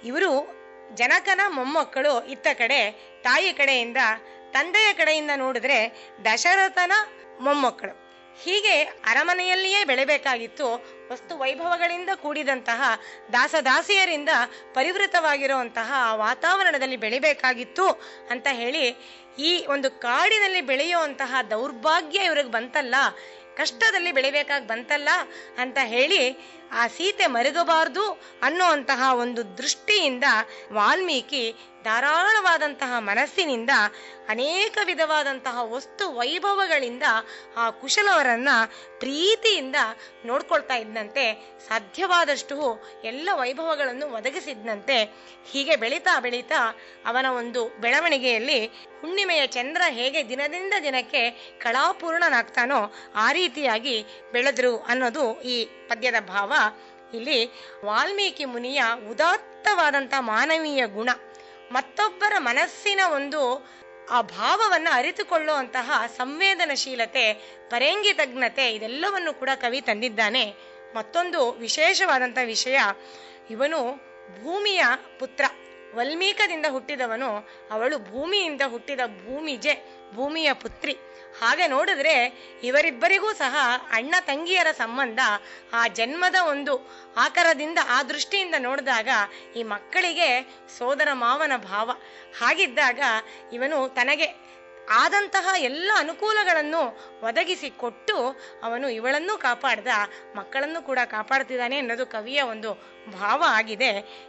ಇವರು ಜನಕನ ಮೊಮ್ಮಕ್ಕಳು ಇತ್ತ ಕಡೆ ತಾಯಿ ಕಡೆಯಿಂದ ತಂದೆಯ ಕಡೆಯಿಂದ ನೋಡಿದ್ರೆ ದಶರಥನ ಮೊಮ್ಮಕ್ಕಳು ಹೀಗೆ ಅರಮನೆಯಲ್ಲಿಯೇ ಬೆಳೆಬೇಕಾಗಿತ್ತು ವಸ್ತು ವೈಭವಗಳಿಂದ ಕೂಡಿದಂತಹ ದಾಸದಾಸಿಯರಿಂದ ಪರಿವೃತವಾಗಿರುವಂತಹ ಆ ವಾತಾವರಣದಲ್ಲಿ ಬೆಳಿಬೇಕಾಗಿತ್ತು ಅಂತ ಹೇಳಿ ಈ ಒಂದು ಕಾಡಿನಲ್ಲಿ ಬೆಳೆಯುವಂತಹ ದೌರ್ಭಾಗ್ಯ ಇವ್ರಿಗೆ ಬಂತಲ್ಲ ಕಷ್ಟದಲ್ಲಿ ಬೆಳಿಬೇಕಾಗಿ ಬಂತಲ್ಲ ಅಂತ ಹೇಳಿ ಆ ಸೀತೆ ಮರುಗಬಾರದು ಅನ್ನುವಂತಹ ಒಂದು ದೃಷ್ಟಿಯಿಂದ ವಾಲ್ಮೀಕಿ ಧಾರಾಳವಾದಂತಹ ಮನಸ್ಸಿನಿಂದ ಅನೇಕ ವಿಧವಾದಂತಹ ವಸ್ತು ವೈಭವಗಳಿಂದ ಆ ಕುಶಲವರನ್ನ ಪ್ರೀತಿಯಿಂದ ನೋಡ್ಕೊಳ್ತಾ ಇದ್ದಂತೆ ಸಾಧ್ಯವಾದಷ್ಟು ಎಲ್ಲ ವೈಭವಗಳನ್ನು ಒದಗಿಸಿದ್ದಂತೆ ಹೀಗೆ ಬೆಳೀತಾ ಬೆಳೀತಾ ಅವನ ಒಂದು ಬೆಳವಣಿಗೆಯಲ್ಲಿ ಹುಣ್ಣಿಮೆಯ ಚಂದ್ರ ಹೇಗೆ ದಿನದಿಂದ ದಿನಕ್ಕೆ ಕಳಾಪೂರ್ಣನಾಗ್ತಾನೋ ಆ ರೀತಿಯಾಗಿ ಬೆಳೆದ್ರು ಅನ್ನೋದು ಈ ಪದ್ಯದ ಭಾವ ಇಲ್ಲಿ ವಾಲ್ಮೀಕಿ ಮುನಿಯ ಉದಾತ್ತವಾದಂಥ ಮಾನವೀಯ ಗುಣ ಮತ್ತೊಬ್ಬರ ಮನಸ್ಸಿನ ಒಂದು ಆ ಭಾವವನ್ನು ಅರಿತುಕೊಳ್ಳುವಂತಹ ಸಂವೇದನಶೀಲತೆ ಪರೇಂಗಿತಜ್ಞತೆ ಇದೆಲ್ಲವನ್ನು ಕೂಡ ಕವಿ ತಂದಿದ್ದಾನೆ ಮತ್ತೊಂದು ವಿಶೇಷವಾದಂಥ ವಿಷಯ ಇವನು ಭೂಮಿಯ ಪುತ್ರ ವಲ್ಮೀಕದಿಂದ ಹುಟ್ಟಿದವನು ಅವಳು ಭೂಮಿಯಿಂದ ಹುಟ್ಟಿದ ಭೂಮಿಜೆ ಭೂಮಿಯ ಪುತ್ರಿ ಹಾಗೆ ನೋಡಿದ್ರೆ ಇವರಿಬ್ಬರಿಗೂ ಸಹ ಅಣ್ಣ ತಂಗಿಯರ ಸಂಬಂಧ ಆ ಜನ್ಮದ ಒಂದು ಆಕಾರದಿಂದ ಆ ದೃಷ್ಟಿಯಿಂದ ನೋಡಿದಾಗ ಈ ಮಕ್ಕಳಿಗೆ ಸೋದರ ಮಾವನ ಭಾವ ಹಾಗಿದ್ದಾಗ ಇವನು ತನಗೆ ಆದಂತಹ ಎಲ್ಲ ಅನುಕೂಲಗಳನ್ನು ಒದಗಿಸಿ ಕೊಟ್ಟು ಅವನು ಇವಳನ್ನೂ ಕಾಪಾಡ್ದ ಮಕ್ಕಳನ್ನು ಕೂಡ ಕಾಪಾಡ್ತಿದ್ದಾನೆ ಅನ್ನೋದು ಕವಿಯ ಒಂದು ಭಾವ ಆಗಿದೆ